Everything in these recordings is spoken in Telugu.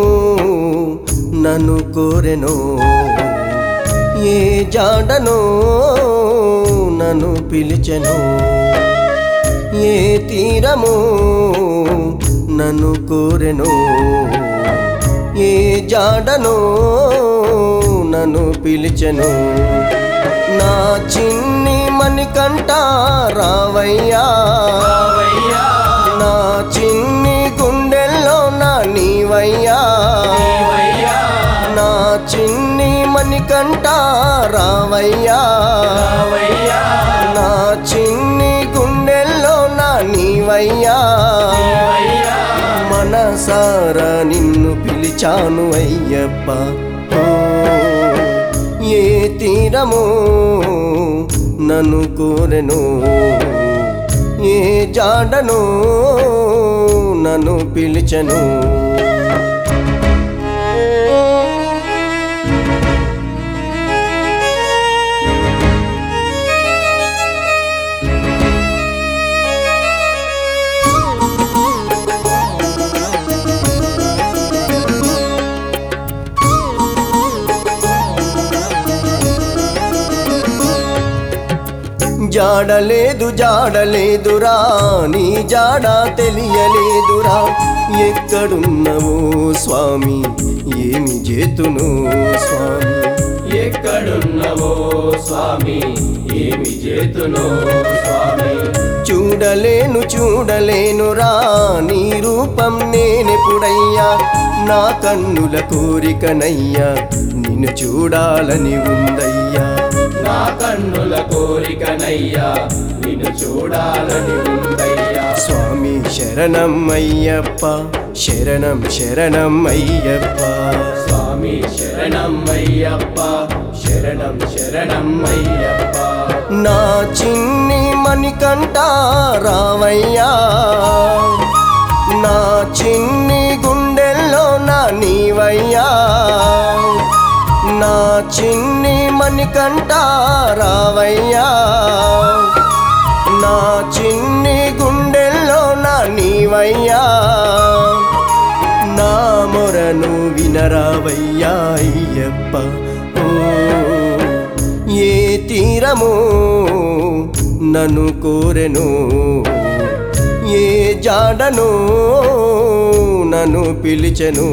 నన్ను కోరెను ఏ జాడను నన్ను పిలిచెను ఏ తీరము నన్ను కోరెను ఏ జాడను నన్ను పిలిచెను నా చిన్ని మణికంట రావయ్యా నా చిన్ని గుండెల్లో నా నీవయ్యా నా చిన్ని మణికంట రావయ్యా నా చిన్ని గుండెల్లో నా నీవయ్యా మనసారా నిన్ను పిలిచాను అయ్యప్ప ఓ, ఏ తీరము నన్ను కోరెను ఏ జాడను నన్ను పిలిచెను జాడలేదు జాడలేదురా నీ జాడ తెలియలేదురా ఎక్కడున్నవో స్వామి ఏమి చేతును స్వామి ఎక్కడున్నవో స్వామి ఏమి చేతునో స్వామి చూడలేను చూడలేనురా నీ రూపం నేనెప్పుడయ్యా నా కన్నుల కోరికనయ్యా నిన్ను చూడాలని ఉందయ్యా నా కన్నుల కోరికనయ్యా నిన్ను చూడాలని ఉందయ్యా స్వామి శరణం అయ్యప్ప శరణం శరణం అయ్యప్ప స్వామి శరణం అయ్యప్ప శరణం శరణం అయ్యప్ప నా చిన్ని మణికంట రావయ్యా నా చిన్ని గుండెల్లో నా నీవయ్యా నా చిన్ని మణికంట రావయ్యా నా చిన్ని గుండెల్లో నా నీవయ్యా నా మొరను వినరావయ్యా అయ్యప్ప ఓ, ఏ తీరము నన్ను కోరెను ఏ జాడను నన్ను పిలిచెను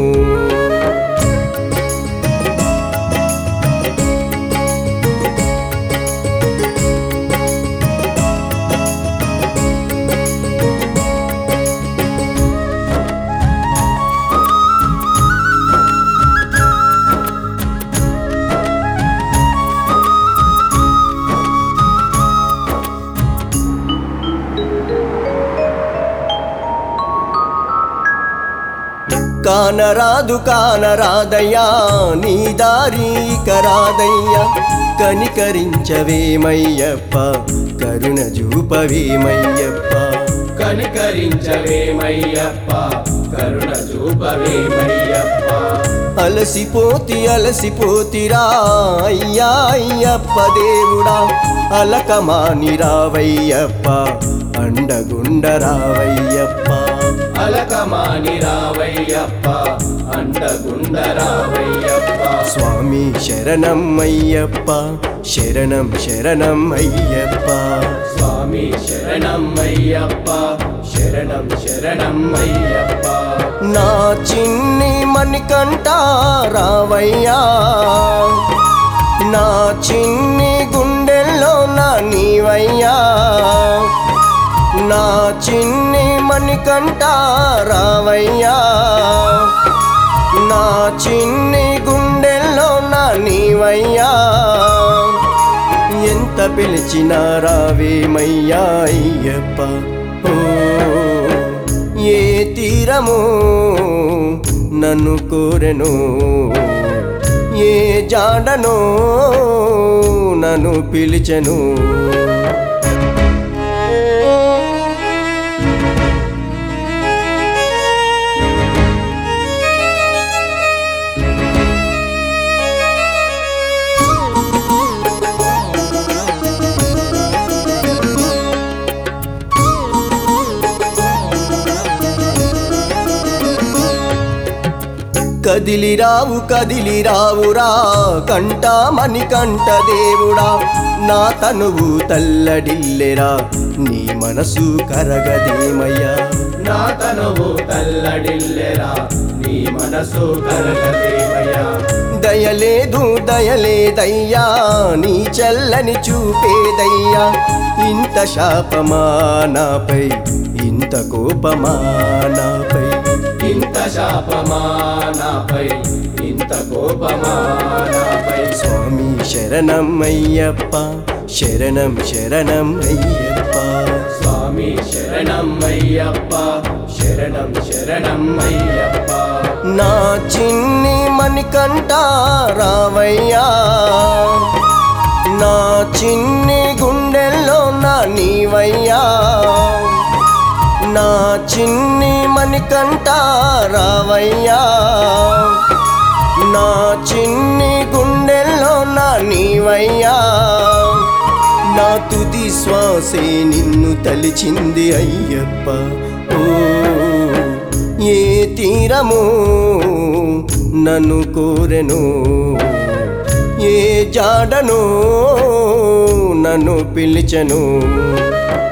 కానరాదు కానరాదయ్యా నీ దారి కరాదయ్యా కనికరించవేమయ్యప్ప కరుణ చూపవేమయ్యప్ప కనికరించవేమయ్యప్ప కరుణ చూపవేమయ్యప్ప అలసిపోతి అలసిపోతిరా అయ్యా అయ్యప్ప దేవుడా అలకమాని రావయ్యప్ప అండగుండ రావయ్యప్ప అలకమాని రావయ్యప్ప అండగుండ రావయ్యప్ప స్వామి శరణం అయ్యప్ప శరణం శరణం అయ్యప్ప స్వామి శరణం అయ్యప్ప శరణం శరణం అయ్యప్ప నా చిన్ని మణికంట రావయ్యా నా చిన్ని గుండెల్లో నా నీవయ్యా నా చిన్ని మణికంట రావయ్యా నా చిన్ని గుండెల్లో నా నీవయ్యా ఎంత పిలిచినా రావేమయ్యా అయ్యప్ప ఓ, ఏ తీరము నన్ను కోరెను ఏ జాడను నన్ను పిలిచెను కదిలిరావు కదిలిరావురా కంటామని కంట దేవుడా నా తనువు తల్లడిల్లెరా నీ మనసు కరగదేమయ్యా నా తనువు తల్లడిల్లెరా నీ మనసు కరగదేవయ్యా దయలేదు దయలేదయ్యా నీ చల్లని చూపేదయ్యా ఇంత శాపమా నాపై ఇంత కోపమా నాపై ఇంత శాపమా నాపై ఇంత కోపమా నాపై స్వామి శరణం అయ్యప్ప శరణం శరణం అయ్యప్ప స్వామి శరణం అయ్యప్ప శరణం శరణం అయ్యప్ప నా చిన్ని మణికంట రావయ్యా నా చిన్ని గుండెల్లో నా నీవయ్యా నా చిన్ని మణికంట రావయ్యా నా చిన్ని గుండెల్లో నా నీవయ్యా నా తుది శ్వాసే నిన్ను తలిచింది అయ్యప్ప ఓ ఏ తీరము నన్ను కోరెను ఏ జాడను నన్ను పిలిచెను